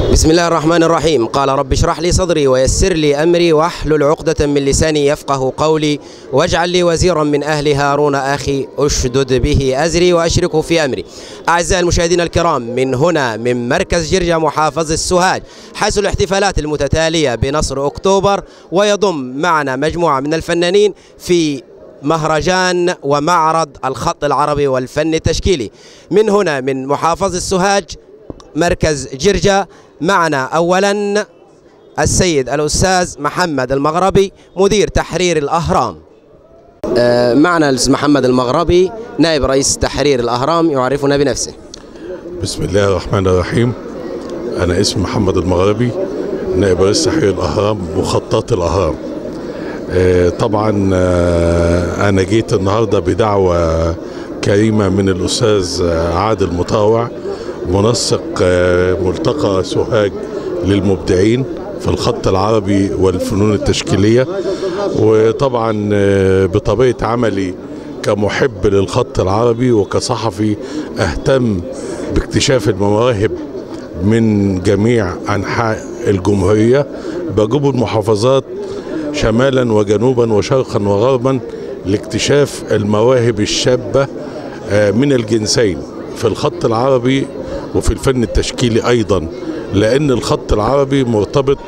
بسم الله الرحمن الرحيم قال رب اشرح لي صدري ويسر لي أمري واحلل عقدة من لساني يفقه قولي واجعل لي وزيرا من أهل هارون أخي أشدد به أزري وأشركه في أمري أعزائي المشاهدين الكرام من هنا من مركز جرجا محافظ السوهاج حيث الاحتفالات المتتالية بنصر أكتوبر ويضم معنا مجموعة من الفنانين في مهرجان ومعرض الخط العربي والفن التشكيلي من هنا من محافظ السوهاج مركز جرجا معنا اولا السيد الاستاذ محمد المغربي مدير تحرير الاهرام آه، معنا الاستاذ محمد المغربي نائب رئيس تحرير الاهرام يعرفنا بنفسه بسم الله الرحمن الرحيم أنا اسمي محمد المغربي نائب رئيس تحرير الأهرام مخطط الأهرام آه، طبعا آه، أنا جيت النهاردة بدعوة كريمة من الأستاذ آه، عادل مطاوع منسق آه، ملتقى سوهاج للمبدعين في الخط العربي والفنون التشكيلية وطبعا آه، بطبيعة عملي كمحب للخط العربي وكصحفي اهتم باكتشاف المواهب من جميع انحاء الجمهوريه بجوب المحافظات شمالا وجنوبا وشرقا وغربا لاكتشاف المواهب الشابه آه، من الجنسين في الخط العربي وفي الفن التشكيلي ايضا لان الخط العربي مرتبط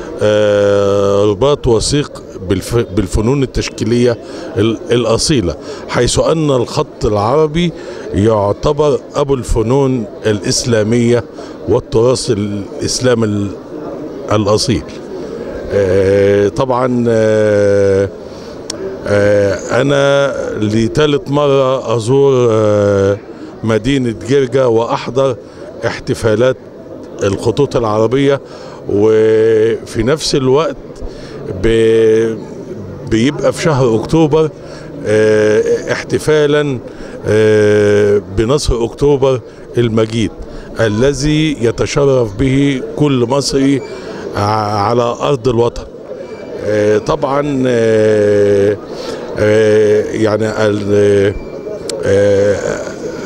آه، رباط وثيق بالف- بالفنون التشكيلية ال- الأصيلة حيث أن الخط العربي يعتبر أبو الفنون الإسلامية والتراث الإسلامي ال- الأصيل آه، طبعا آه، آه، أنا لثالث مرة أزور آه، مدينة جرجا وأحضر احتفالات الخطوط العربية وفي نفس الوقت ب- بيبقى في شهر أكتوبر آه، احتفالا آه، بنصر أكتوبر المجيد الذي يتشرف به كل مصري ع- على أرض الوطن آه، طبعا آه، آه، يعني ال- آه،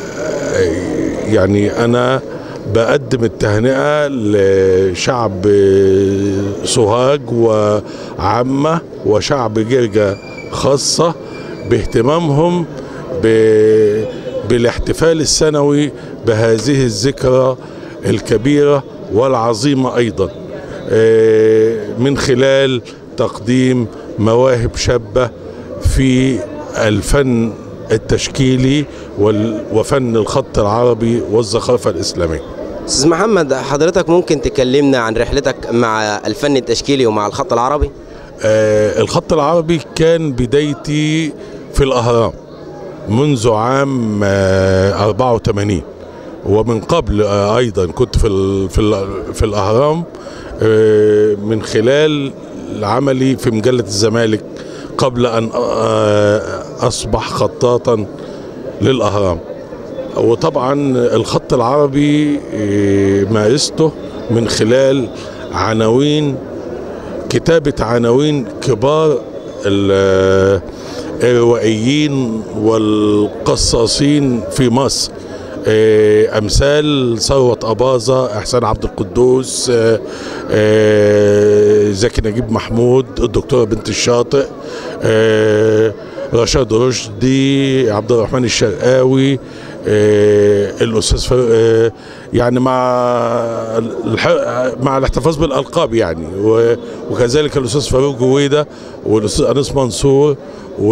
يعني انا بقدم التهنئه لشعب سوهاج وعامه وشعب جرجا خاصه باهتمامهم ب- بالاحتفال السنوي بهذه الذكرى الكبيره والعظيمه ايضا آه، من خلال تقديم مواهب شابه في الفن التشكيلي وال- وفن الخط العربي والزخرفة الإسلامية استاذ محمد حضرتك ممكن تكلمنا عن رحلتك مع الفن التشكيلي ومع الخط العربي آه، الخط العربي كان بدايتي في الأهرام منذ عام آه، 84 ومن قبل آه، أيضا كنت في ال- في ال- في الأهرام آه، من خلال عملي في مجلة الزمالك قبل أن آه، أصبح خطاطا للأهرام وطبعا الخط العربي آه، مارسته من خلال عناوين كتابة عناوين كبار ال- الروائيين والقصاصين في مصر آه، أمثال ثروت أباظة إحسان عبد القدوس آه، آه، زكي نجيب محمود الدكتورة بنت الشاطئ آه، رشاد رشدي عبد الرحمن الشرقاوي آه، الاستاذ فاروق آه، يعني مع الح- مع الاحتفاظ بالالقاب يعني و- وكذلك الاستاذ فاروق جويده والاستاذ انس منصور و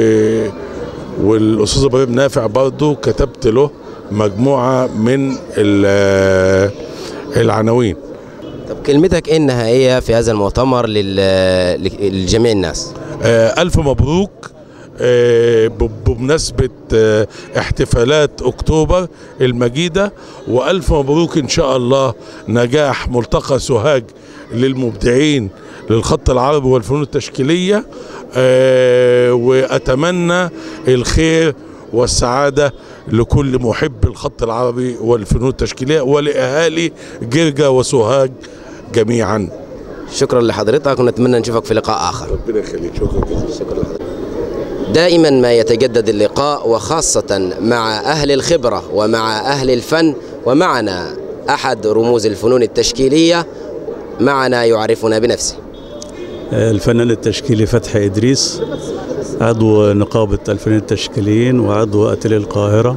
والاستاذ ابراهيم نافع برضه كتبت له مجموعه من ال- العناوين طب كلمتك ايه النهائيه في هذا المؤتمر لل- لجميع الناس آه، ألف مبروك آه، ب- بمناسبة آه، احتفالات أكتوبر المجيدة وألف مبروك إن شاء الله نجاح ملتقى سوهاج للمبدعين للخط العربي والفنون التشكيلية آه، وأتمنى الخير والسعادة لكل محب الخط العربي والفنون التشكيلية ولأهالي جرجا وسوهاج جميعا شكرا لحضرتك ونتمنى نشوفك في لقاء اخر ربنا يخليك شكرا جزيلا شكرا لحضرتك دائما ما يتجدد اللقاء وخاصة مع أهل الخبرة ومع أهل الفن ومعنا أحد رموز الفنون التشكيلية معنا يعرفنا بنفسه الفنان التشكيلي فتحي إدريس عضو نقابة الفنانين التشكيليين وعضو أتلي القاهرة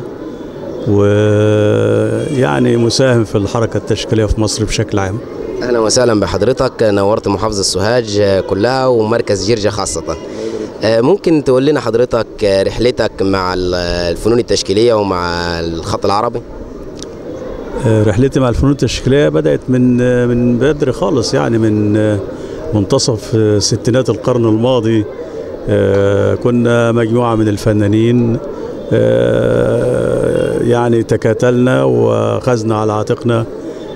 ويعني مساهم في الحركة التشكيلية في مصر بشكل عام أهلا وسهلا بحضرتك نورت محافظة سوهاج كلها ومركز جرجة خاصة ممكن تقول لنا حضرتك رحلتك مع الفنون التشكيلية ومع الخط العربي؟ رحلتي مع الفنون التشكيلية بدأت من من بدري خالص يعني من منتصف ستينات القرن الماضي كنا مجموعة من الفنانين يعني تكاتلنا وأخذنا على عاتقنا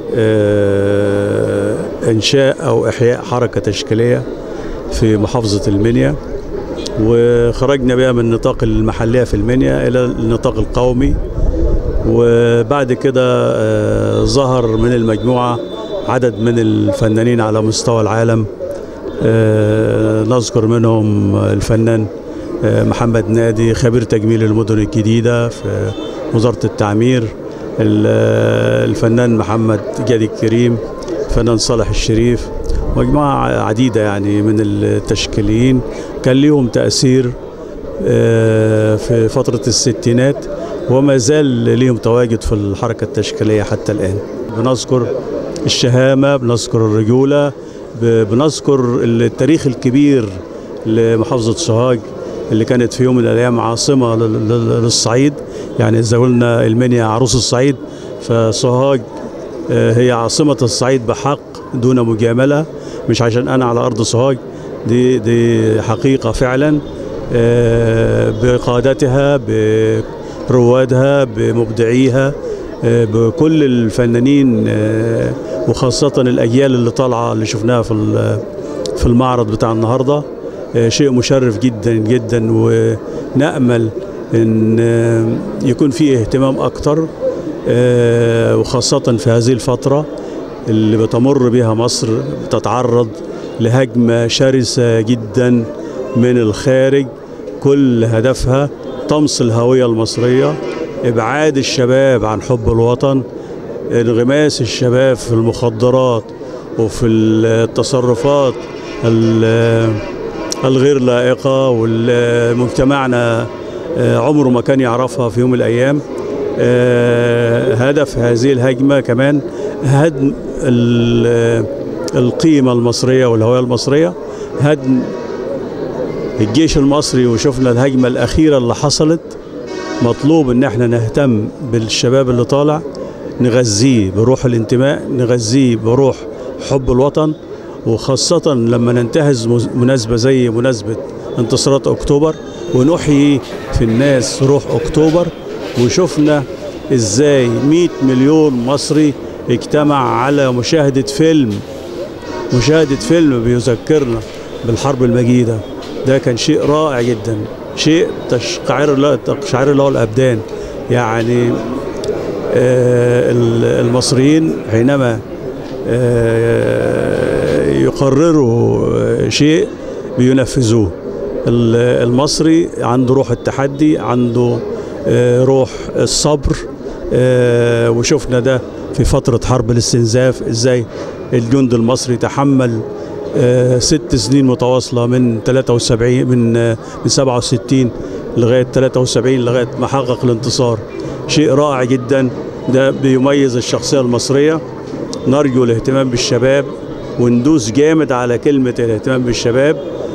إنشاء أو إحياء حركة تشكيلية في محافظة المنيا وخرجنا بها من النطاق المحلية في المنيا إلى النطاق القومي وبعد كده ظهر من المجموعة عدد من الفنانين على مستوى العالم نذكر منهم الفنان محمد نادي خبير تجميل المدن الجديدة في وزارة التعمير الفنان محمد جادي الكريم الفنان صالح الشريف مجموعة عديدة يعني من التشكيليين كان ليهم تأثير في فترة الستينات وما زال ليهم تواجد في الحركة التشكيلية حتى الآن بنذكر الشهامة بنذكر الرجولة بنذكر التاريخ الكبير لمحافظة سوهاج اللي كانت في يوم من الأيام عاصمة للصعيد يعني إذا قلنا المنيا عروس الصعيد فسوهاج هي عاصمة الصعيد بحق دون مجاملة مش عشان أنا على أرض سوهاج دي دي حقيقة فعلا بقادتها بروادها بمبدعيها بكل الفنانين وخاصة الأجيال اللي طالعة اللي شفناها في في المعرض بتاع النهارده شيء مشرف جدا جدا ونأمل ان يكون فيه اهتمام اكتر وخاصة في هذه الفترة اللي بتمر بها مصر بتتعرض لهجمة شرسة جدا من الخارج كل هدفها طمس الهوية المصرية إبعاد الشباب عن حب الوطن انغماس الشباب في المخدرات وفي التصرفات الغير لائقة والمجتمعنا عمره ما كان يعرفها في يوم من الأيام هدف هذه الهجمة كمان هدم القيمة المصرية والهوية المصرية هدم الجيش المصري وشفنا الهجمة الأخيرة اللي حصلت مطلوب ان احنا نهتم بالشباب اللي طالع نغذيه بروح الانتماء نغذيه بروح حب الوطن وخاصة لما ننتهز مناسبة زي مناسبة انتصارات أكتوبر ونحيي في الناس روح أكتوبر وشفنا إزاي 100 مليون مصري اجتمع على مشاهدة فيلم مشاهدة فيلم بيذكرنا بالحرب المجيدة ده كان شيء رائع جدا شيء تشقعر له تقشعر له الأبدان يعني آه المصريين حينما آه يقرروا شيء بينفذوه المصري عنده روح التحدي عنده روح الصبر وشفنا ده في فترة حرب الاستنزاف ازاي الجند المصري تحمل ست سنين متواصلة من 73 من من 67 لغاية 73 لغاية ما حقق الانتصار شيء رائع جدا ده بيميز الشخصية المصرية نرجو الاهتمام بالشباب وندوس جامد على كلمة الاهتمام بالشباب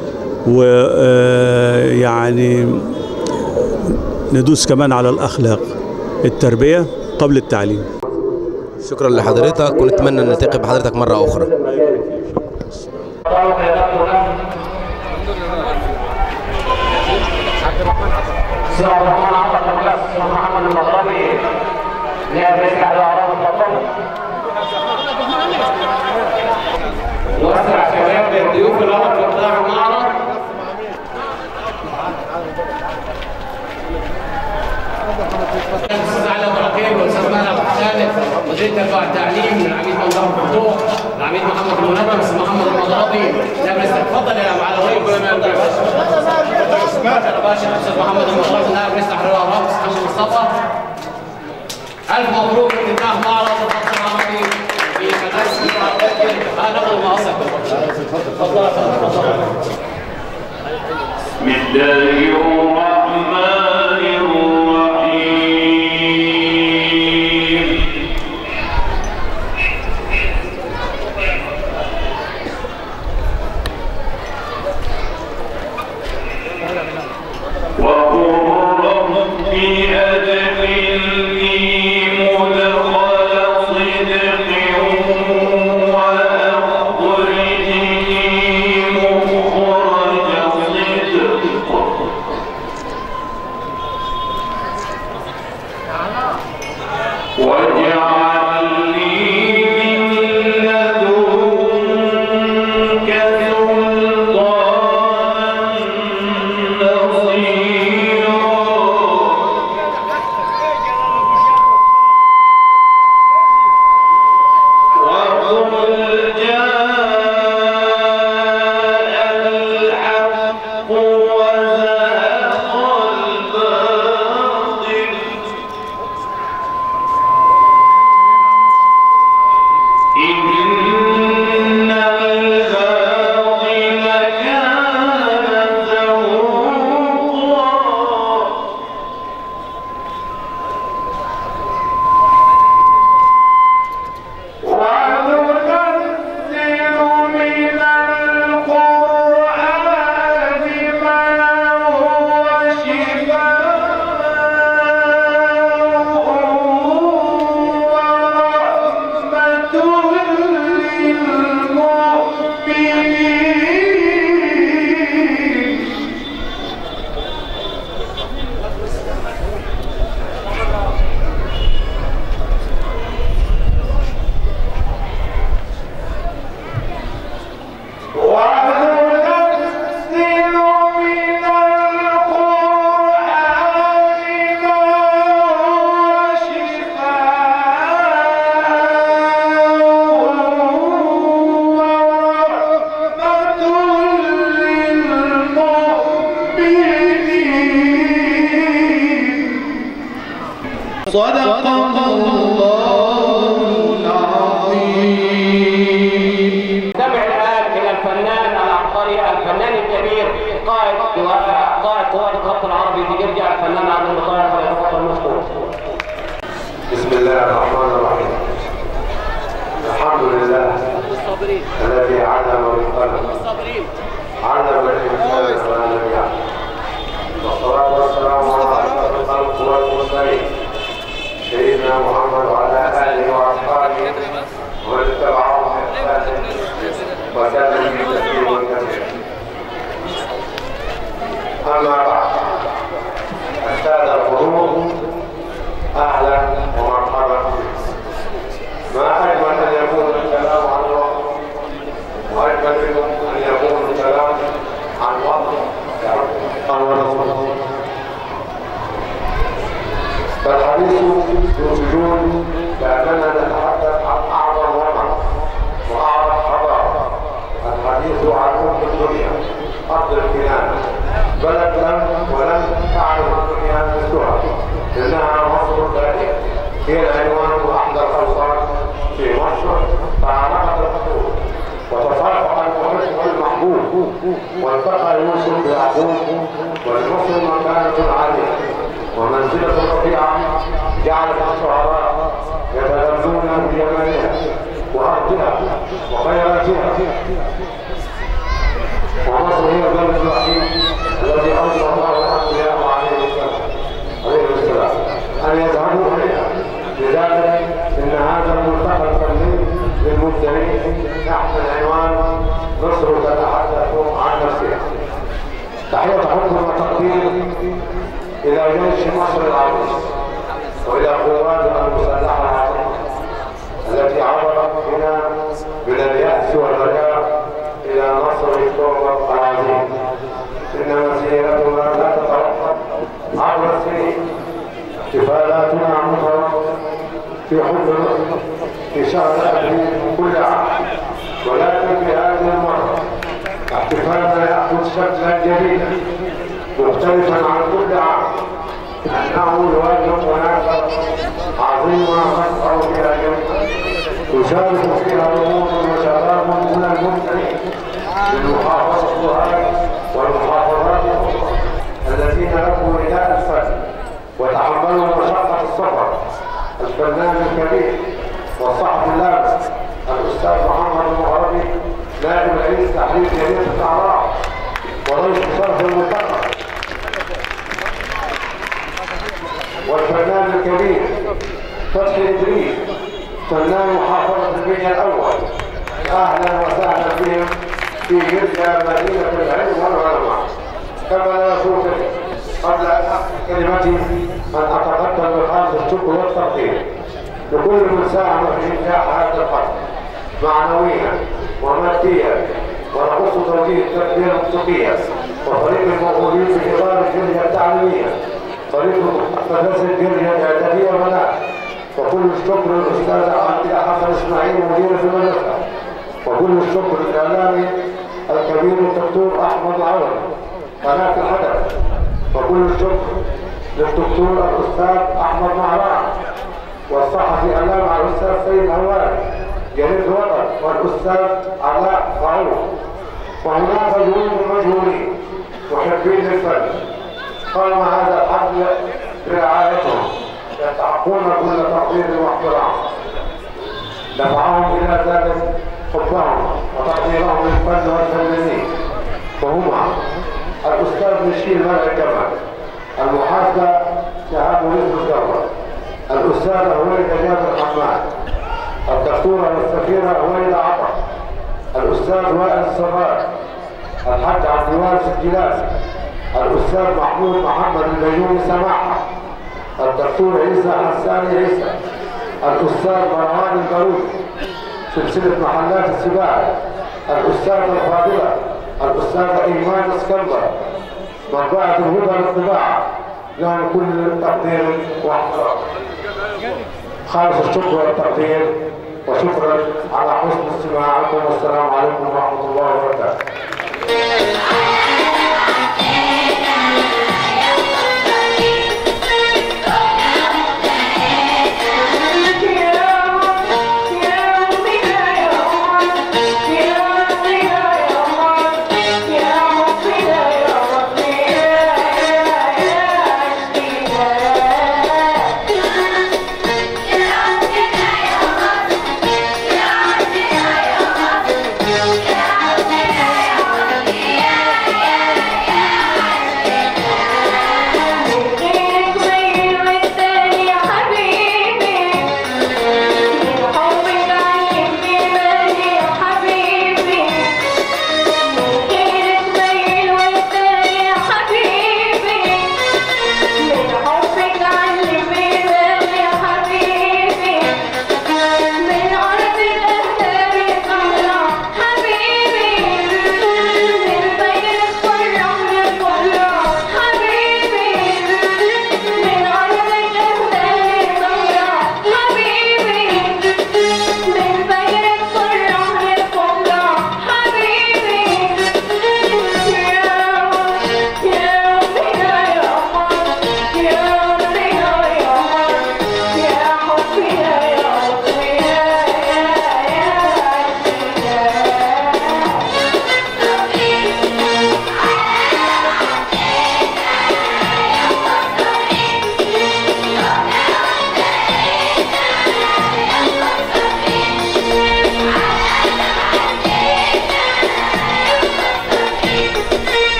ويعني ندوس كمان على الأخلاق التربية قبل التعليم شكرا لحضرتك ونتمنى ان نلتقي بحضرتك مرة أخرى سيد عبد الرحمن عطا المقلاس محمد المطلبي نائب رئيس احد اعراب التطبيق نوسع شباب الضيوف الأول في قطاع المعرض الاستاذ علي ابراهيم والاستاذ مهلا ابو حسان مدير تربيه التعليم العميد منظر الفتوح العميد محمد المنرم الاستاذ محمد المضربي نائب رئيس تفضل يا معالي الرئيس باشا الاستاذ محمد المضربي نائب رئيس تحرير الاوراق محمد مصطفى ألف مبروك افتتاح معرض الخط العربي في مدرسة ها ناخد المقصة تفضل تفضل بسم الله الرحمن الرحيم وقل رب أدخلني مدخل صدق وأخرجني مخرج صدق واجعل لي من لدنك سلطانا نصيرا وقل جاء الحق وزهق الباطل إن الباطل كان زهوقا وننزل من القرآن ما هو شفاء ورحمة للمؤمنين وننزل من القرآن ما هو شفاء ورحمة للمؤمنين صدق الله العظيم نستمع الآن إلى الفنان العبقري الفنان الكبير قائد قائد قوات الخط العربي في جرجع الفنان عبد المطلب فليتفضل مشكور بسم الله الرحمن الرحيم الحمد لله الذي علم بالقلم علم الانسان ما لم يعلم والصلاه والسلام على اشرف الخلق والمرسلين سيدنا محمد وعلى اله واصحابه ومن اتبعهم باحسان وسلم تسليما كثيرا اما بعد الساده الحضور اهلا ومرحبا بكم ما اجمل ان يكون الكلام عن الله واجمل منه ان يكون الكلام عن وضع ورسوله فالحديث يرجون باننا نتحدث عن اعظم وطن واعظم حضاره الحديث عن ام الدنيا ارض الكنانه بلد لم ولم تعرف الدنيا مثلها انها مصر الثانيه هي العنوان واحدى الاوطان في مصر فعلقت الخطوط وتفرق المحب المحبوب والتقى يوسف بيعقوب والمصر مكانة عالية ومنزلة رفيعة جعلت الشعراء يتغذون بجمالها وأرضها وخيراتها ومصر هي البلد الوحيد الذي اوصى الله الانبياء عليه السلام عليه السلام ان يذهبوا اليها لذلك ان هذا الملتقى الفني للمبدعين تحت العنوان مصر تتحدث عن نفسها تحية حب وتقدير إلى جيش مصر العظيم وإلى قواتنا المسلحة العظيمة التي عبرت بنا من اليأس والرجاء إلى نصر الثوره العظيم إن مسيرتنا لا تتوقف عبر السنين احتفالاتنا متواصلة في حب مصر في شهر أبريل كل عام ولكن في هذه المرة احتفالنا يأخذ شكلا جديدا مختلفا عن كل عام أنه يواجه مناسبة عظيمة نسأل فيها جنة تشارك فيها نمور وشباب من المسلمين للمحافظة والمحافظات الأخرى الذين لبوا نداء الفن وتحملوا مشقة السفر الفنان الكبير والصحفي اللامس الأستاذ محمد المغربي نائب رئيس تحرير جريدة الأعراف ورئيس شرف الملتقى والفنان الكبير فتحي إدريس فنان محافظة المنيا الأول أهلا وسهلا بهم في جرجا مدينة العلم والعلماء كما لا يفوت قبل أن أختم كلمتي أن أتقدم بخالص الشكر والتقدير لكل من ساهم في إنجاح هذا القتل معنويا وماديا ونقص توجيه التربية الموسيقية وفريق الموهوبين في إدارة الجرية التعليمية فريق مدرسة الجرية الإعدادية مناخ وكل الشكر للأستاذ عبد حسن إسماعيل مدير في المدرسة وكل الشكر للإعلامي الكبير الدكتور أحمد عون قناة الحدث وكل الشكر للدكتور الأستاذ أحمد مهران والصحفي اللامع الأستاذ سيد هواري جريد الوطن والأستاذ علاء غعور وهناك جنود مجهولين محبين للفن قام هذا الحفل برعايتهم يستحقون كل تقدير واحترام دفعهم الى ذلك حبهم وتقديرهم للفن والفنانين وهما الاستاذ مشير مرعي الجمال المحاسبه شهاب رزق الدوله الاستاذه هويده جابر حماد الدكتوره والسفيره هويده عطا الاستاذ وائل السراج الحاج عبد الوارث الجلاسي الاستاذ محمود محمد البيومي سماحه الدكتور عيسى حساني عيسى الاستاذ مروان البارودي سلسله محلات السباع الاستاذه الفاضله الاستاذه ايمان اسكندر مطبعه الهدى للطباعه لهم كل تقدير واحترام خالص الشكر والتقدير وشكرا على حسن استماعكم والسلام عليكم ورحمه الله وبركاته Yeah.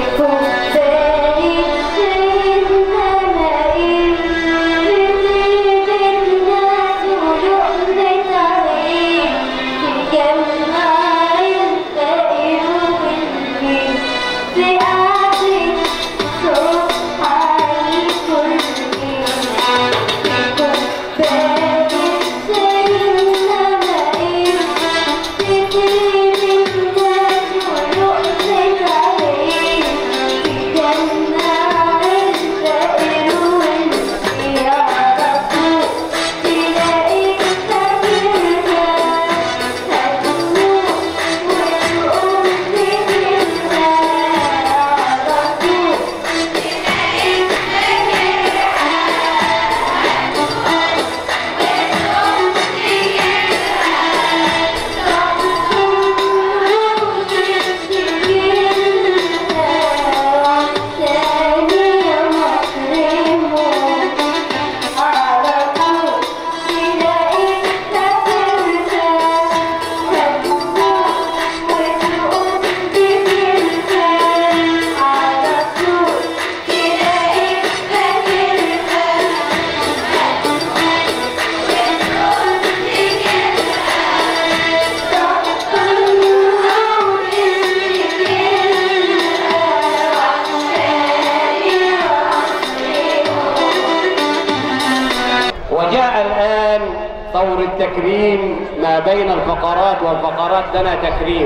وجاء الآن طور التكريم ما بين الفقرات والفقرات لنا تكريم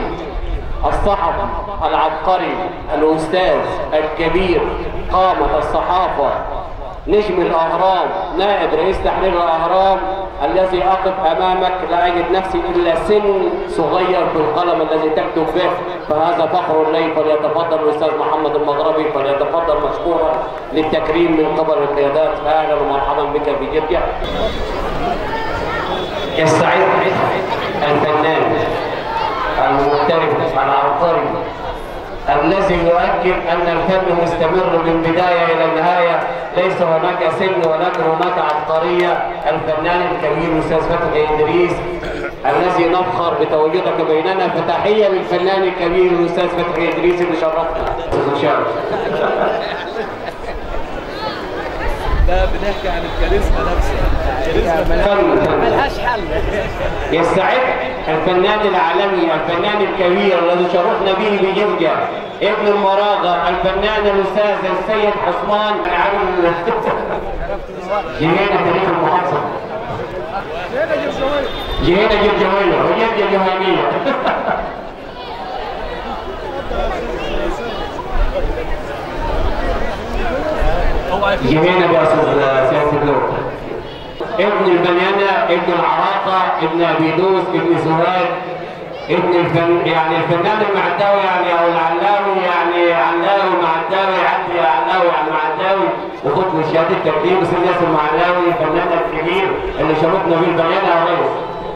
الصحفي العبقري الأستاذ الكبير قامة الصحافة نجم الأهرام نائب رئيس تحرير الأهرام الذي أقف أمامك لا أجد نفسي إلا سن صغير في القلم الذي تكتب به فهذا فخر لي فليتفضل الأستاذ محمد المغربي فليتفضل مشكورا للتكريم من قبل القيادات أهلا ومرحبا بك في جدة يستعد الفنان المحترف العبقري الذي يؤكد ان الفن مستمر من بدايه الى النهايه ليس هناك سن ولكن هناك عبقريه الفنان الكبير الاستاذ فتحي ادريس الذي نفخر بتواجدك بيننا فتحيه للفنان الكبير الاستاذ فتحي ادريس اللي شرفنا ان شاء الله ده بنحكي عن الكاريزما نفسها الكاريزما ملهاش حل يستعد الفنان العالمي الفنان الكبير الذي شرفنا به بجرجة ابن المراغة الفنان الأستاذ السيد حسمان عن جنينة تاريخ المحافظة جنينة جرجوية وجرجة جهانية جنينة يا أستاذ سيادة الدكتور ابن البنانة ابن العراقة ابن أبي دوس ابن سواد ابن الفن يعني الفنان المعداوي يعني او العلاوي يعني علاوي معداوي عدي علاوي يعني معداوي وخد من شهاده التقديم بس الناس المعلاوي الفنان الكبير اللي شرفنا بيه البنانة يا ريس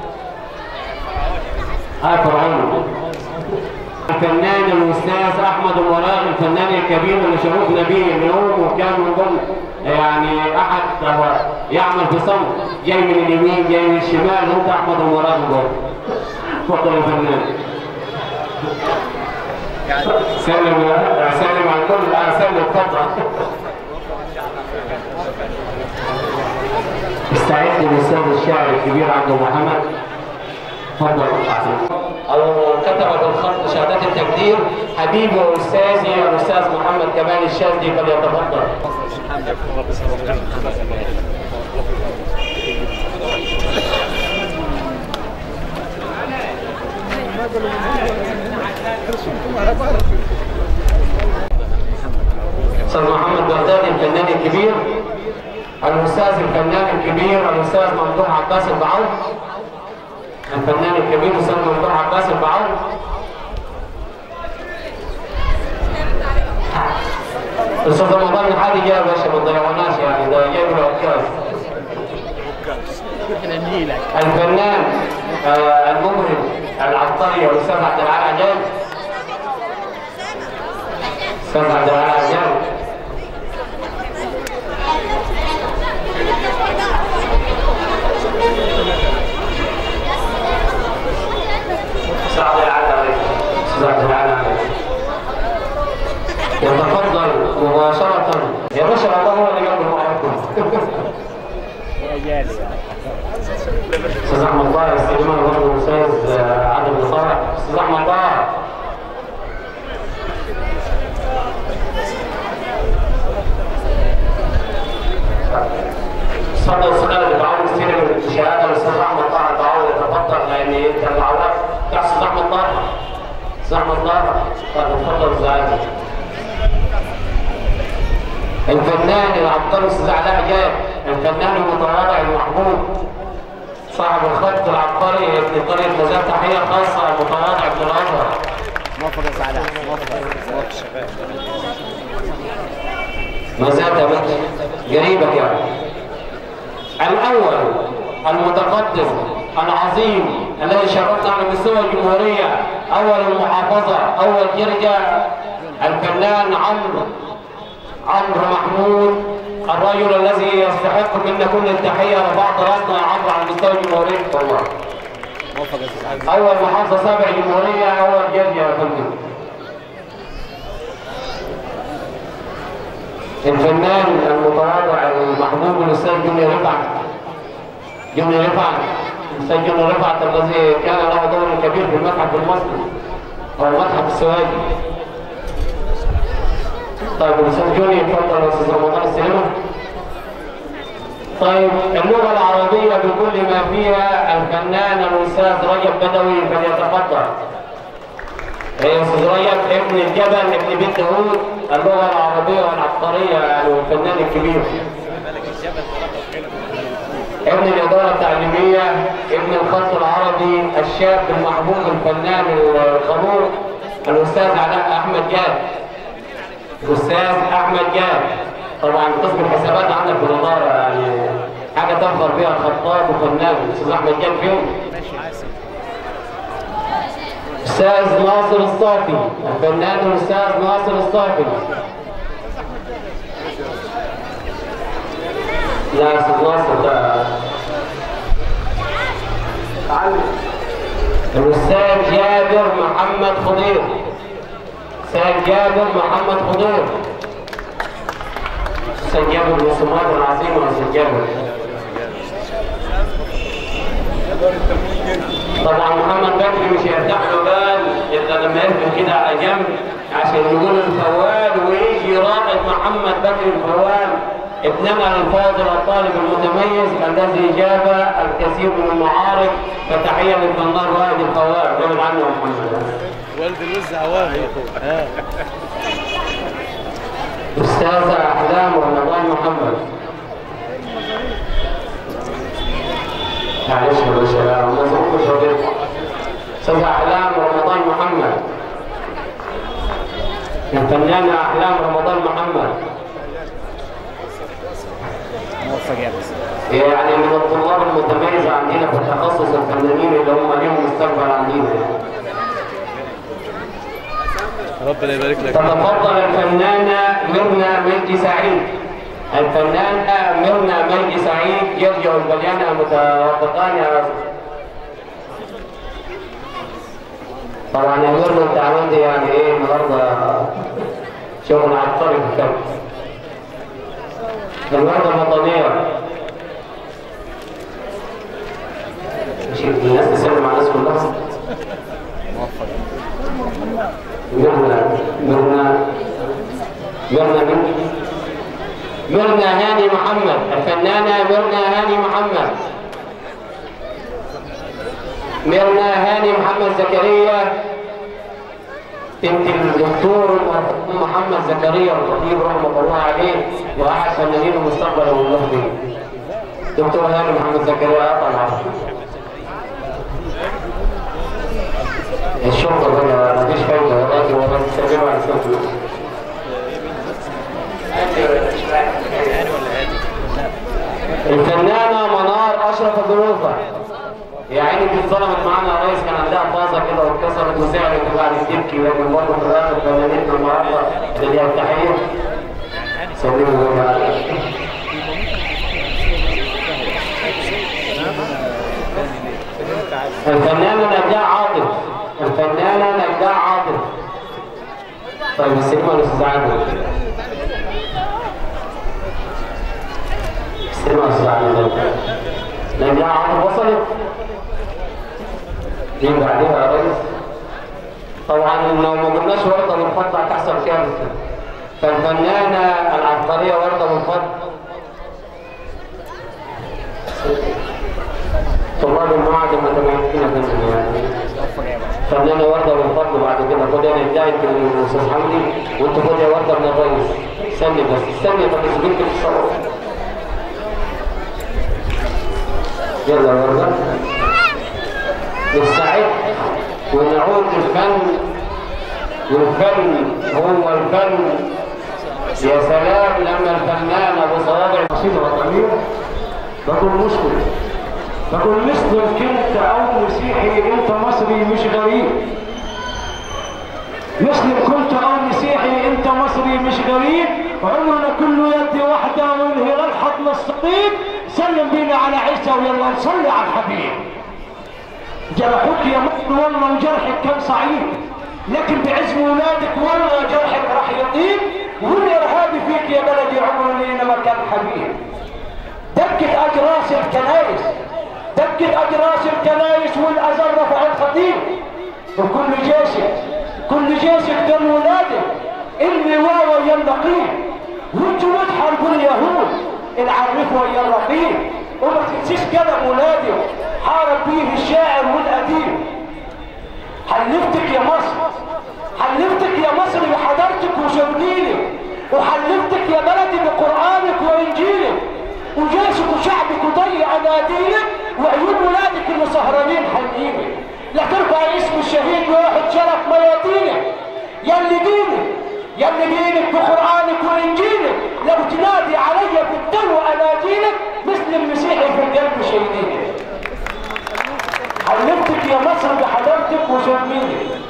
هاي فرعون الفنان الاستاذ احمد المراغ الفنان الكبير اللي شرفنا به اليوم وكان من ضمن يعني احد هو يعمل في صمت جاي من اليمين جاي من الشمال وانت احمد المراغ برضه اتفضل يا فنان سلم يا سلم على الكل اه سلم اتفضل استعد للاستاذ الشاعر الكبير عبد محمد تفضل او كتب بالخط شهادات التقدير حبيبي واستاذي الاستاذ محمد كمال الشاذلي فليتفضل استاذ محمد بغدادي الفنان الكبير الاستاذ الفنان الكبير الاستاذ ممدوح عباس البعوض الفنان الكبير الاستاذ ممدوح عباس البعوض الاستاذ رمضان الحادي جاء يا باشا ما تضيعوناش يعني ده جاي من العكاز الفنان آه المبهر العبقري الاستاذ عبد العال عجاب استاذ عبد العال عجاب استاذ عبد العال عليك استاذ عبد العال عليك مباشرة يا باشا الله هو اللي جاب المعركة استاذ احمد طاهر السليمان برضه استاذ عادل بن صالح استاذ احمد طاهر اتفضل استاذ خالد تعاون يستلم الشهاده الاستاذ احمد طاهر تعاون يتفضل لان انت المعلومات بتاع استاذ احمد طاهر استاذ احمد طاهر طيب اتفضل استاذ عادل الفنان العبقري استاذ علاء جاد الفنان المتواضع المحبوب صاحب الخط العبقري ابن قرية مزاد تحية خاصة المتواضع ابن الأزهر موافق يا سعادة موافق موافق شغال مزاد يا بنت قريبك يعني الأول المتقدم العظيم الذي شرفنا على مستوى الجمهورية أول المحافظة أول جرجة الفنان عمرو عمرو محمود الرجل الذي يستحق منا كل التحية رفعت راسنا يا عمرو على مستوى الجمهورية والله موافق يا سعادة أول محافظة سابع جمهورية أول جرجة يا فندم الفنان المتواضع المحبوب الأستاذ جوني رفعت جوني رفعت الأستاذ جوني رفعت الذي كان له دور كبير في المتحف المصري أو المتحف السوادي طيب الأستاذ جوني اتفضل يا أستاذ رمضان السينما طيب اللغة العربية بكل ما فيها الفنان الأستاذ رجب بدوي فليتفضل. يا أستاذ رجب ابن الجبل ابن بنت داوود اللغة العربية والعبقرية يعني الفنان الكبير. ابن الإدارة التعليمية ابن الخط العربي الشاب المحبوب الفنان الخلوق الأستاذ علاء أحمد جاد. الأستاذ أحمد جاد. طبعا قسم الحسابات عندك في الإدارة يعني حاجة تفخر بيها خطاط وفنان الأستاذ أحمد جاد فين؟ أستاذ ناصر الصافي الفنان الأستاذ ناصر الصافي لا يا أستاذ ناصر ده الأستاذ جابر محمد خضير أستاذ جابر محمد خضير أستاذ جابر من الصمات العظيم يا أستاذ جابر طبعا محمد بكري مش هيرتاح له بال الا لما يركن كده على جنب عشان يقول الفوال ويجي راقد محمد بكري الفوال ابننا الفاضل الطالب المتميز الذي جاب الكثير من المعارك فتحيه للفنان رائد الفوال غير عنه يا محمد والد الوز عوام يا اخويا ها استاذه احلام رمضان محمد معلش يا باشا مظبوط مش هتنفع استاذه احلام رمضان محمد الفنانه احلام رمضان محمد موفق يا بس يعني من الطلاب المتميزه عندنا في تخصص الفنانين اللي هم ليهم مستقبل عندنا ربنا يبارك لك تتفضل الفنانة ميرنا ملكي سعيد الفنانة ميرنا ملكي سعيد يرجع البليانة متوافقان يا طبعا يا ميرنا انت عملت يعني ايه النهارده شغل عبقري في الفن الوردة الوطنية مش الناس تسلم على الناس كلها ميرنا ميرنا ميرنا من ميرنا هاني محمد الفنانة ميرنا هاني محمد ميرنا هاني محمد زكريا بنت الدكتور المرحوم محمد زكريا الخطيب رحمه الله عليه واحد فنانين المستقبل والمهدي دكتور هاني محمد زكريا طبعا الشرطة بقى مفيش فايدة ولكن هو بس تسلموا على الصوت الفنانة منار أشرف الضروفة يا عيني دي اتظلمت معانا يا ريس كان عندها فازة كده واتكسرت وسعرت وبعد تبكي لكن برضه في الآخر فنانتنا النهارده اللي ليها التحية سلموا بقى الفنانة نجاة عاطف الفنانة نجاة عاطف طيب السينما الأستاذ عادل استمع الساعة لأن عم وصلت دي بعدها يا ريس طبعا لو ما قلناش وردة من فضل هتحصل كارثة فالفنانة العبقرية وردة من فضل طلاب المعهد المتميزين فنان يعني فنانة وردة من فضل بعد كده خد انا ادعي من الاستاذ حمدي وانت خد يا وردة من الريس استني بس استني بس بنت في الصلاة يلا يا وردة نستعد ونعود للفن والفن هو الفن يا سلام لما الفنان ابو صوابع قصيدة وطنية بقول مسلم بقول مسلم كنت او مسيحي انت مصري مش غريب مسلم كنت او مسيحي انت مصري مش غريب عمرنا كله يد واحدة والهلال حضن الصليب سلم بينا على عيسى ويلا نصلي على الحبيب جرحوك يا مصر والله وجرحك كان صعيب لكن بعزم ولادك والله جرحك راح يطيب والارهابي فيك يا بلدي عمره لينا ما كان حبيب دقت اجراس الكنايس دقت اجراس الكنايس والاذان رفع الخطيب وكل جيشك كل جيشك دم ولادك اللي واوا ينقيه وانتوا تحاربوا اليهود العرف ويا الرقيب وما تنسيش كلام ولادي حارب بيه الشاعر والاديب حلفتك يا مصر حلفتك يا مصر بحضارتك وشرقيلك وحلفتك يا بلدي بقرآنك وإنجيلك وجيشك وشعبك وضيع أناديلك وعيون ولادك اللي سهرانين حنينك لا ترفع اسم الشهيد واحد شرف ميادينك يلي دينك يلي دينك بقرآنك وإنجيلك لو تنادي علي في الدلو أناديلك مثل المسيحي في القلب شهيدينك حلفتك يا مصر بحضارتك وشرمينك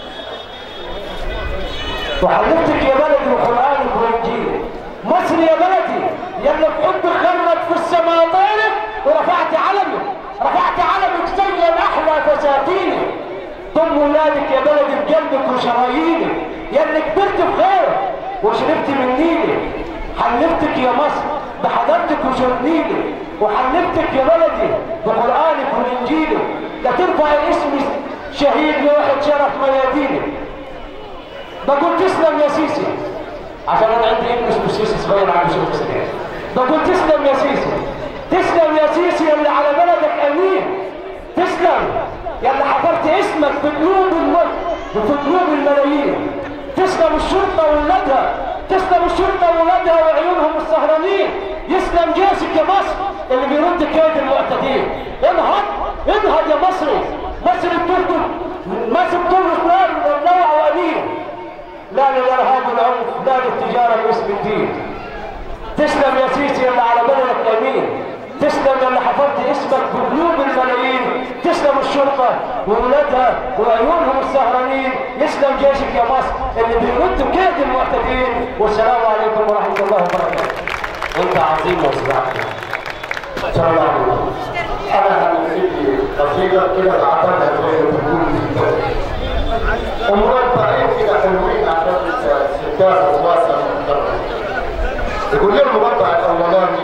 وحلفتك يا بلدي وقرآنك وإنجيلك مصر يا بلدي يلا بحب خرت في السماء طيرك ورفعت علمك رفعت علمك زي الأحلى فساتينك ضم ولادك يا بلدي بقلبك وشرايينك يلا كبرت بخيرك وشربت من نيلك حلفتك يا مصر بحضارتك وشرنيلك وحلفتك يا بلدي بقرآنك وإنجيلك لا ترفع اسم شهيد لواحد شرف ميادينك بقول تسلم يا سيسي عشان انا عندي ابن اسمه سيسي صغير عنده ست سنين بقول تسلم يا سيسي تسلم يا سيسي اللي على بلدك امين تسلم يا اللي حفرت اسمك في قلوب الملك وفي قلوب الملايين تسلم الشرطه وولادها تسلم الشرطه وولادها وعيونهم السهرانين يسلم جيشك يا مصر اللي بيرد كيد المعتدين انهض انهض يا مصري مصر الترك مصر ترك نار والنوع وامين لا للارهاب والعنف لا للتجاره باسم الدين تسلم يا سيسي اللي على بلدك امين تسلم اللي حفظت اسمك بقلوب الملايين تسلم الشرطه وولادها وعيونهم السهرانين يسلم جيشك يا مصر اللي بيرد كيد المعتدين والسلام عليكم ورحمه الله وبركاته انت عظيم وصبحت السلام عليكم انا هنبتدي قصيده كده بعتبرها زي ما تقول ومربعين كده حلوين عشان الستات والواسع المحترم يقول لي المربع الاولاني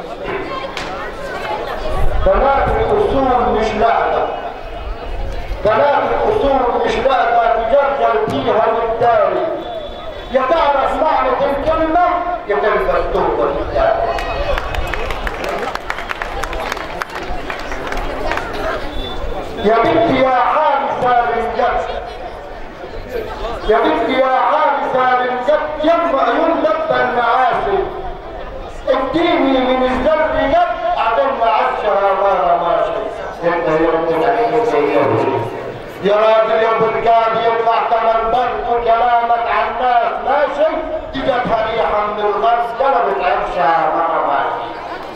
بنات الاصول مش لعبه بنات الاصول مش لعبه تجرجر فيها للداري يا تعرف معنى الكلمه يا تلبس توبه الداري يا بنتي يا حارسة للجد يا بنتي يا حارسة للجد يم عيون لبى المعاشي اديني من الزر جد عدم عشرة مرة ماشي انت يا ربنا يا راجل يا برقاب يطلع كمان برد وكلامك عن الناس ماشي جدتها ريحة من الغرز قلبت عرشها مرة ماشي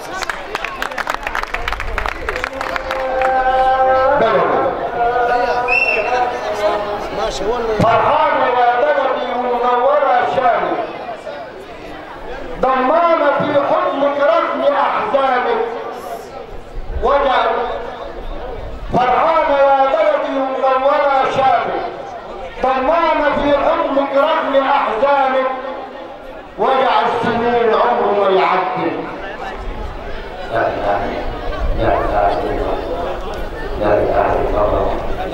بلدي فرحانة يا بلدي ومنورة شامي ضمانة في حضنك رغم أحزانك وجعل فرحانة يا بلدي ومنورة شامي ضمانة في حضنك رغم أحزانك وجع السنين عمره ما يعدي لا إله لا إله إلا الله لا إله إلا الله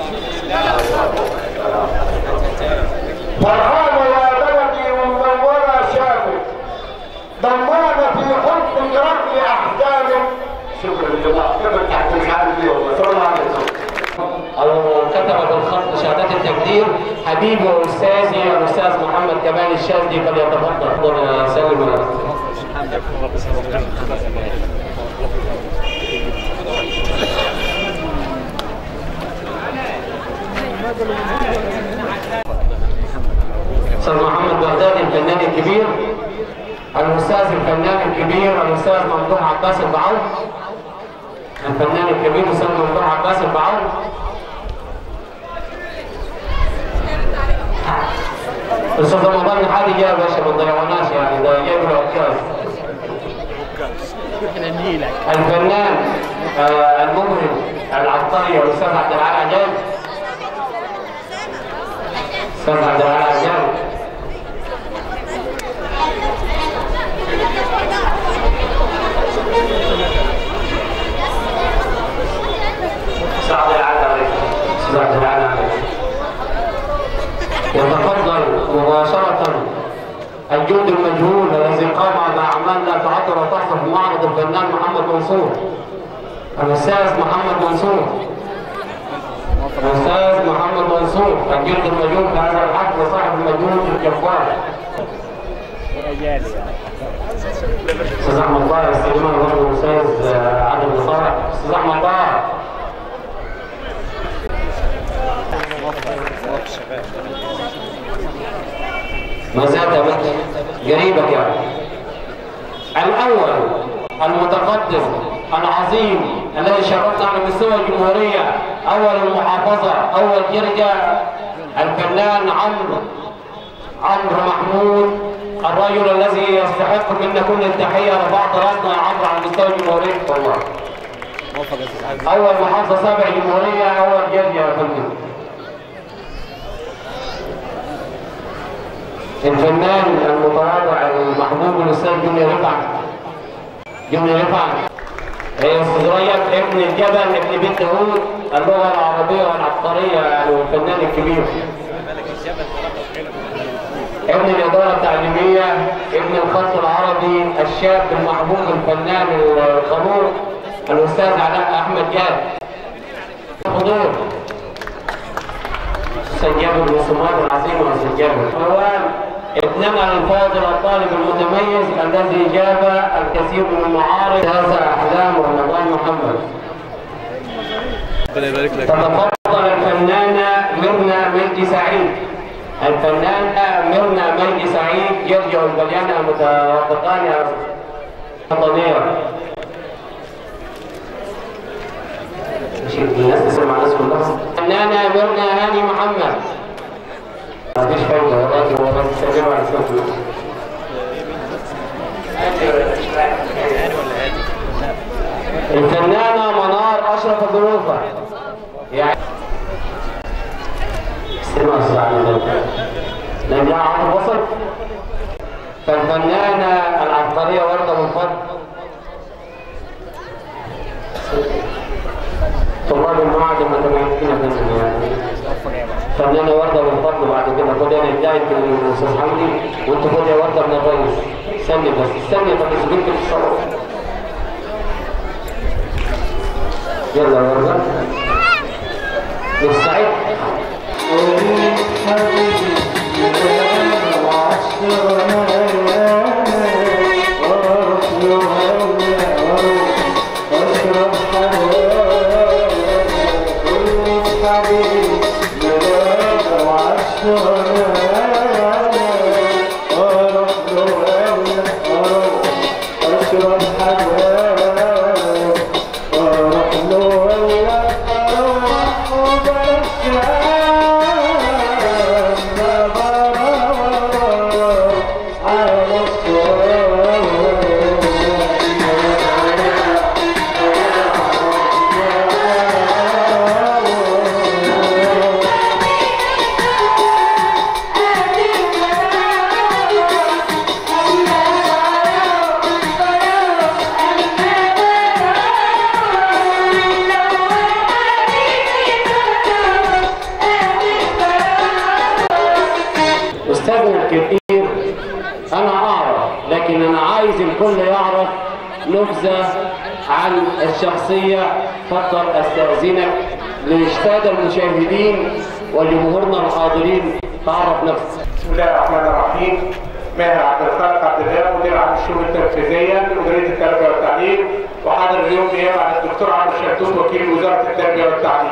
فرحان يا بلدي ومنورة شامل ضمانة في حب رغم أحزانك شكرا لله كما تحت الحال اليوم صلى الله عليه وسلم أو كتب بالخط شهادات التقدير حبيبي وأستاذي الأستاذ محمد كمال الشاذلي فليتفضل تفضل يا سالم أستاذ محمد بغدادي الفنان الكبير الأستاذ الفنان الكبير الأستاذ ممدوح عباس البعوض الفنان الكبير الأستاذ ممدوح عباس البعوض الاستاذ رمضان الحالي جاي يا باشا ما تضيعوناش يعني ده جايب العكاز الفنان آه المبهر العبقري الاستاذ عبد العال عجاب استاذ عبد العال عجاب استاذ عبد العال عليك استاذ عبد العال عليك يتفضل مباشرة الجهد المجهول الذي قام بأعمال لا تعد ولا تحصى في معرض الفنان محمد منصور الأستاذ محمد منصور الأستاذ محمد منصور الجهد المجهول في هذا الحفل صاحب المجهود الجبار أستاذ أحمد طاهر السليمان برضه الأستاذ عادل صالح أستاذ أحمد طاهر ما زاد قريبك يعني الأول المتقدم العظيم الذي شرفنا على مستوى الجمهورية أول المحافظة أول جرجة الفنان عمرو عمرو محمود الرجل الذي يستحق منا كل التحية رفعت راسنا يا عمرو على مستوى الجمهورية والله أول محافظة سابع جمهورية أول جرجة يا فندم الفنان المتواضع المحبوب الاستاذ جميل رفعت جميل رفعت هي استاذ ريب ابن الجبل ابن بنت هود اللغه العربيه والعبقريه يعني والفنان الكبير ابن الاداره التعليميه ابن الخط العربي الشاب المحبوب الفنان الخلوق الاستاذ علاء احمد جاد حضور سجاب الرسومات العظيمة وسجاب الحوان ابننا الفاضل الطالب المتميز الذي جاب الكثير من المعارض هذا أحلام رمضان محمد ربنا يبارك لك تتفضل الفنانة ميرنا مجدي سعيد الفنانة ميرنا مجدي سعيد يرجع البليانة متوافقان يا وطنية الناس تسمع الناس كلها فنانة ميرنا هاني محمد مفيش فايدة والله هو بس سلموا على صوته الفنانة منار أشرف الضروفة يعني استمع الساعة لم يعرف الوسط فالفنانة العبقرية وردة بالفضل طلاب المعهد المتميزين منهم يعني فنانة وردة بالفضل بعد كده خد انا بداية الأستاذ حمدي وأنت خد يا وردة من الرئيس استني بس استني طب اسبقك في الصلاة يلا يا وردة مستعد Oh, انا اعرف لكن انا عايز الكل يعرف نبذه عن الشخصيه اتفضل استاذنك للساده المشاهدين وجمهورنا الحاضرين تعرف نفسك بسم الله الرحمن الرحيم ماهر عبد الخالق عبد الله مدير عام الشؤون التنفيذيه بمديريه التربيه والتعليم وحاضر اليوم نيابه عن الدكتور عمرو شلتوت وكيل وزاره التربيه والتعليم.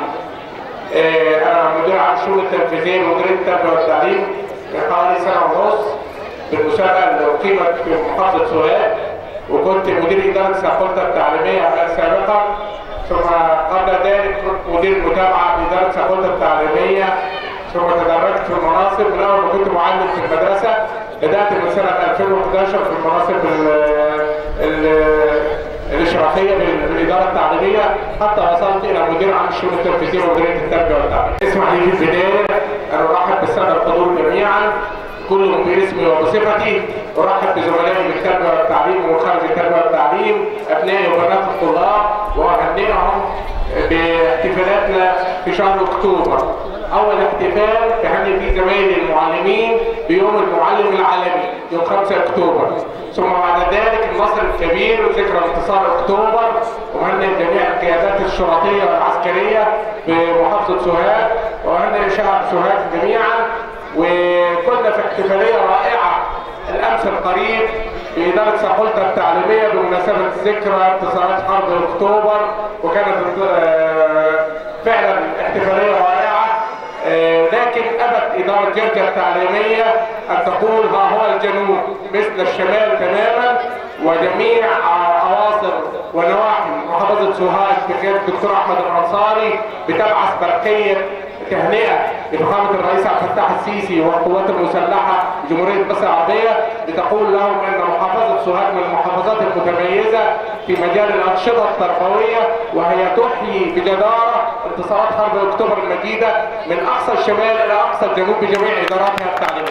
آه، انا مدير عام الشؤون التنفيذيه بمديريه التربيه والتعليم من حوالي سنه ونص بالمسابقه اللي اقيمت في محافظه سوهاج وكنت مدير اداره الساقطه التعليميه سابقا ثم قبل ذلك كنت مدير متابعه باداره الساقطه التعليميه ثم تدرجت في المناصب من اول ما كنت معلم في المدرسه بدات من سنه 2011 في المناصب ال- ال- الاشرافيه بال- بالاداره التعليميه حتى وصلت الى مدير عام الشؤون التنفيذيه ومديريه التربيه والتعليم. اسمح لي في البدايه ان ارحب بالساده الحضور جميعا كلهم باسمي وبصفتي ارحب بزملائي بالتربيه والتعليم وخارج التربيه والتعليم ابنائي وبنات الطلاب واهنئهم باحتفالاتنا في شهر اكتوبر. اول احتفال تهني فيه زمايلي المعلمين بيوم المعلم العالمي يوم 5 اكتوبر ثم بعد ذلك النصر الكبير وذكرى انتصار اكتوبر وهنئ جميع القيادات الشرطيه والعسكريه بمحافظه سوهاج وهنئ شعب سوهاج جميعا وكنا في احتفاليه رائعه الامس القريب بإدارة ساقولتا التعليمية بمناسبة ذكرى انتصارات حرب أكتوبر وكانت آه، فعلا احتفالية رائعة آه، لكن أبت إدارة جرجا التعليمية أن تقول ها هو الجنوب مثل الشمال تماما وجميع آه، أواصر ونواحي محافظة سوهاج بقيادة الدكتور أحمد الأنصاري بتبعث برقية تهنئة لفخامة الرئيس عبد الفتاح السيسي والقوات المسلحة لجمهورية مصر العربية لتقول لهم أن محافظة سوهاج من المحافظات المتميزة في مجال الأنشطة التربوية وهي تحيي بجدارة انتصارات حرب أكتوبر المجيدة من أقصى الشمال إلى أقصى الجنوب بجميع إداراتها التعليمية.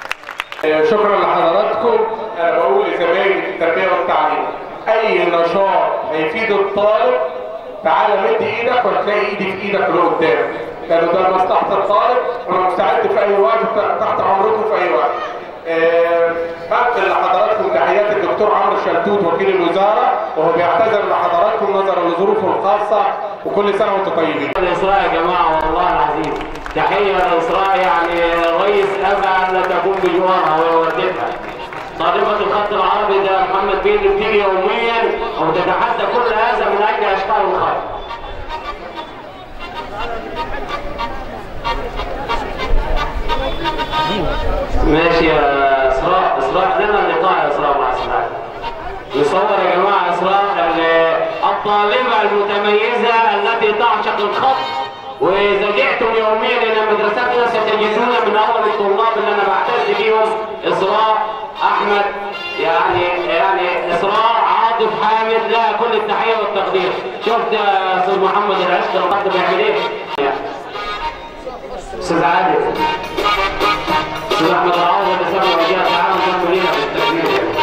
آه، شكرا لحضراتكم انا بقول لزمايلي في التربيه والتعليم اي نشاط هيفيد الطالب تعالى مد ايدك وهتلاقي ايدي في ايدك لقدام لانه ده مصلحه الطالب وانا مستعد في اي وقت تحت امركم في اي وقت. آه، بنقل لحضراتكم تحيات الدكتور عمرو شلتوت وكيل الوزاره وهو بيعتذر لحضراتكم نظرا لظروفه الخاصه وكل سنه وانتم طيبين. الإسراء يا جماعة والله العظيم تحية لإسراء يعني الرئيس أبى أن تكون بجوارها ويوددها طالبة الخط العربي ده محمد بيه اللي بتيجي يوميا وتتحدى كل هذا من أجل أشكال الخط ماشي يا إسراء إسراء لنا اللقاء يا إسراء مع إسراء يصور يا جماعة إسراء ال- الطالبة المتميزة التي تعشق الخط وإذا جئتم يوميا إلى مدرستنا ستجدون من أول الطلاب اللي أنا بعتز بيهم إسراء أحمد يعني يعني إسراء عاطف حامد لها كل التحية والتقدير شفت يا أستاذ محمد العشق الخط بيعمل إيه؟ أستاذ عادل أستاذ أحمد العوض اللي سمع وجهه تعالوا نكمل لنا في التكبير يعني.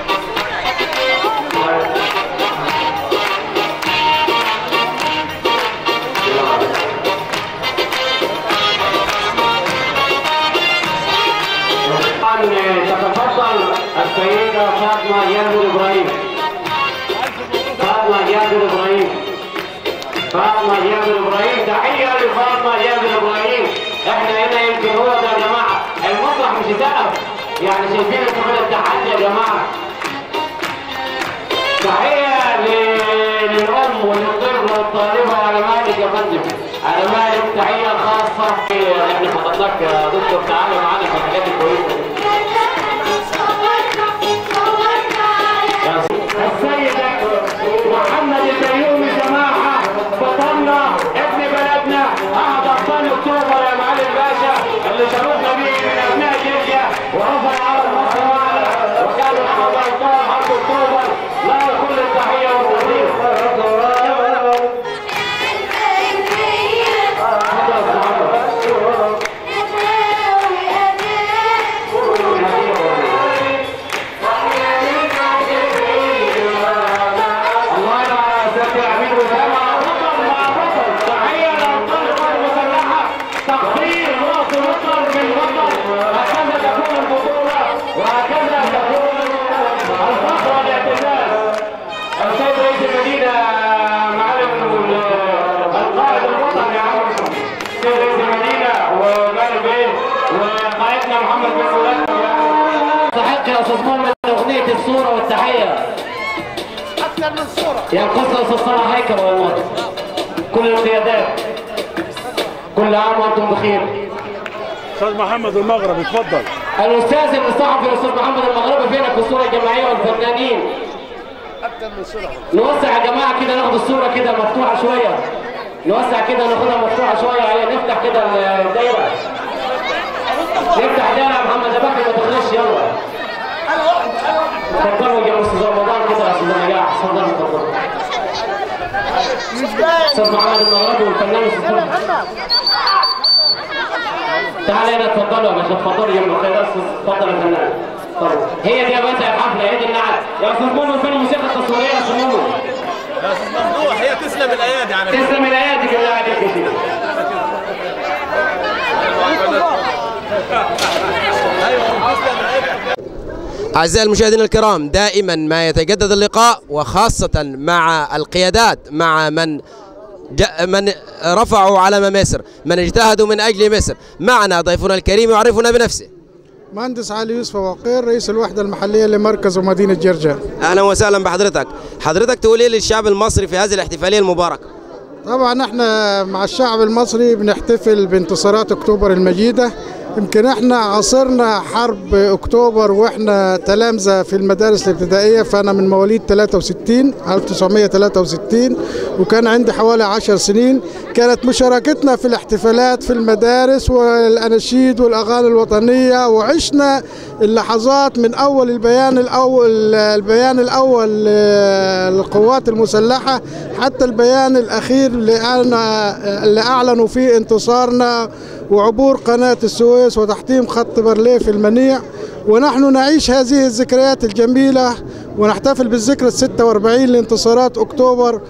طبعا تتفضل السيدة فاطمة جابر إبراهيم فاطمة جابر إبراهيم فاطمة جابر إبراهيم تحية لفاطمة جابر إبراهيم إحنا هنا يمكن هو ده يا جماعة المسرح مش سقف يعني شايفين انتوا كده التحدي يا جماعة تحية ل- للأم وللطفل والطالبة وعلى مالك يا فندم على مالك تحية خاصة احنا فضلناك يا دكتور تعالى معانا في الحاجات الكويسة دي. السيد محمد البيومي سماحة بطلنا ابن بلدنا أحد أبطال أكتوبر يا معالي الباشا اللي شرفنا به من أبناء جيزيا ورفع على مصر معنا وكان أحد أبطال حرب أكتوبر له كل التحية والتقدير. يا استاذ محمد اغنيه الصوره والتحيه اكثر من صوره ينقصنا استاذ صلاح هيكل والله كل القيادات كل عام وانتم بخير استاذ محمد المغرب اتفضل الاستاذ الصحفي الاستاذ محمد المغربي فينك في الصوره الجماعيه والفنانين اكثر من صوره نوسع يا جماعه كده ناخد الصوره كده مفتوحه شويه نوسع كده ناخدها مفتوحه شويه عليها نفتح كده الدايره نفتح دايره يا محمد يا بكر ما تخلصش يلا اتفضلوا يا استاذ رمضان كده يا استاذ نجاح اتفضلوا اتفضلوا استاذ محمد المغربي والفنان استاذ محمد. تعالى هنا اتفضلوا يا باشا اتفضلوا يا ابن خير اتفضل يا فنان اتفضل. هي دي يا باشا الحفله هي دي النعت يا استاذ مؤمن فين الموسيقى التصويريه يا استاذ مؤمن يا استاذ ممدوح هي تسلم الايادي على فكرة. تسلم الايادي بالله عليك يا شيخ ايوه تسلم الايادي أعزائي المشاهدين الكرام دائما ما يتجدد اللقاء وخاصة مع القيادات مع من جاء من رفعوا علم مصر من اجتهدوا من أجل مصر معنا ضيفنا الكريم يعرفنا بنفسه مهندس علي يوسف وقير رئيس الوحدة المحلية لمركز ومدينة جرجان أهلا وسهلا بحضرتك حضرتك تقول إيه للشعب المصري في هذه الاحتفالية المباركة طبعا احنا مع الشعب المصري بنحتفل بانتصارات اكتوبر المجيدة يمكن احنا عاصرنا حرب اكتوبر واحنا تلامذة في المدارس الابتدائية فانا من مواليد 63 1963 وكان عندي حوالي 10 سنين كانت مشاركتنا في الاحتفالات في المدارس والاناشيد والاغاني الوطنية وعشنا اللحظات من اول البيان الاول البيان الاول للقوات المسلحة حتى البيان الاخير اللي أعلن- اللي اعلنوا فيه انتصارنا وعبور قناة السويس وتحطيم خط برليف المنيع ونحن نعيش هذه الذكريات الجميلة ونحتفل بالذكرى 46 لانتصارات أكتوبر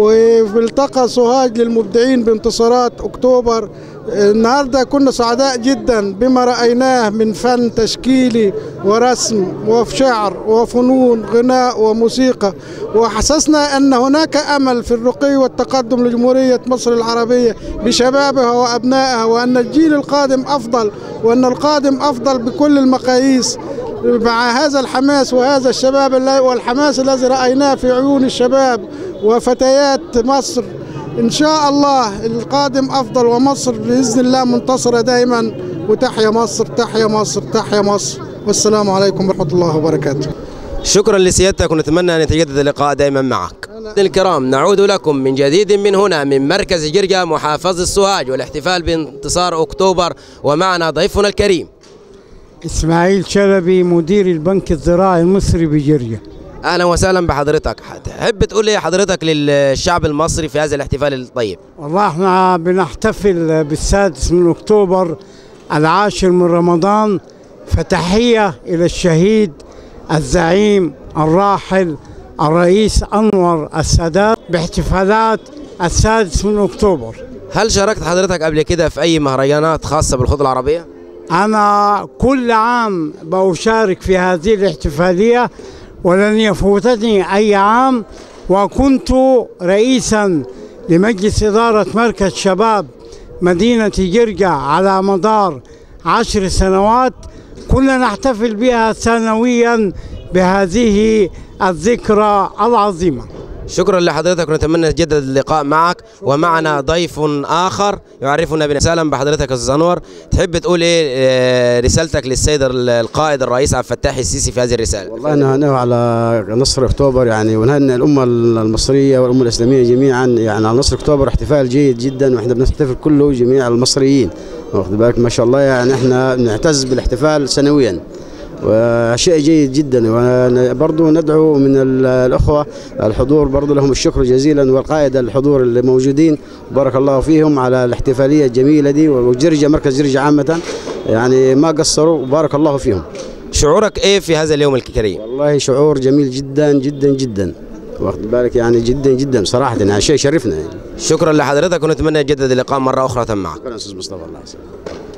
وملتقى سوهاج للمبدعين بانتصارات أكتوبر النهاردة كنا سعداء جدا بما رأيناه من فن تشكيلي ورسم وشعر وفنون غناء وموسيقى وحسسنا أن هناك أمل في الرقي والتقدم لجمهورية مصر العربية بشبابها وأبنائها وأن الجيل القادم أفضل وأن القادم أفضل بكل المقاييس مع هذا الحماس وهذا الشباب الل- والحماس الذي رأيناه في عيون الشباب وفتيات مصر إن شاء الله القادم أفضل ومصر بإذن الله منتصرة دائما وتحيا مصر تحيا مصر تحيا مصر والسلام عليكم ورحمة الله وبركاته شكرا لسيادتك ونتمنى أن يتجدد اللقاء دائما معك الكرام نعود لكم من جديد من هنا من مركز جرجا محافظ السوهاج والاحتفال بانتصار أكتوبر ومعنا ضيفنا الكريم اسماعيل شلبي مدير البنك الزراعي المصري بجرجة اهلا وسهلا بحضرتك تحب تقول لي حضرتك للشعب المصري في هذا الاحتفال الطيب والله احنا بنحتفل بالسادس من اكتوبر العاشر من رمضان فتحية الى الشهيد الزعيم الراحل الرئيس انور السادات باحتفالات السادس من اكتوبر هل شاركت حضرتك قبل كده في اي مهرجانات خاصه بالخطوه العربيه أنا كل عام بشارك في هذه الاحتفالية ولن يفوتني أي عام وكنت رئيسا لمجلس إدارة مركز شباب مدينة جرجع على مدار عشر سنوات كنا نحتفل بها سنويا بهذه الذكرى العظيمه شكرا لحضرتك ونتمنى نتجدد اللقاء معك ومعنا ضيف اخر يعرفنا بنا سهلا بحضرتك يا استاذ انور تحب تقول ايه آه، رسالتك للسيد القائد الرئيس عبد الفتاح السيسي في هذه الرساله والله نهنئه على نصر اكتوبر يعني ونهنئ الامه المصريه والامه الاسلاميه جميعا يعني على نصر اكتوبر احتفال جيد جدا واحنا بنحتفل كله جميع المصريين واخد بالك ما شاء الله يعني احنا بنعتز بالاحتفال سنويا وشيء جيد جدا وبرضه ندعو من ال- الاخوه الحضور برضه لهم الشكر جزيلا والقائد الحضور اللي موجودين بارك الله فيهم على الاحتفاليه الجميله دي وجرجه مركز جرجه عامه يعني ما قصروا وبارك الله فيهم شعورك ايه في هذا اليوم الكريم والله شعور جميل جدا جدا جدا واخد بالك يعني جدا جدا صراحه يعني شيء يشرفنا يعني شكرا لحضرتك ونتمنى نتجدد اللقاء مره اخرى معك شكرا استاذ مصطفى الله يسلمك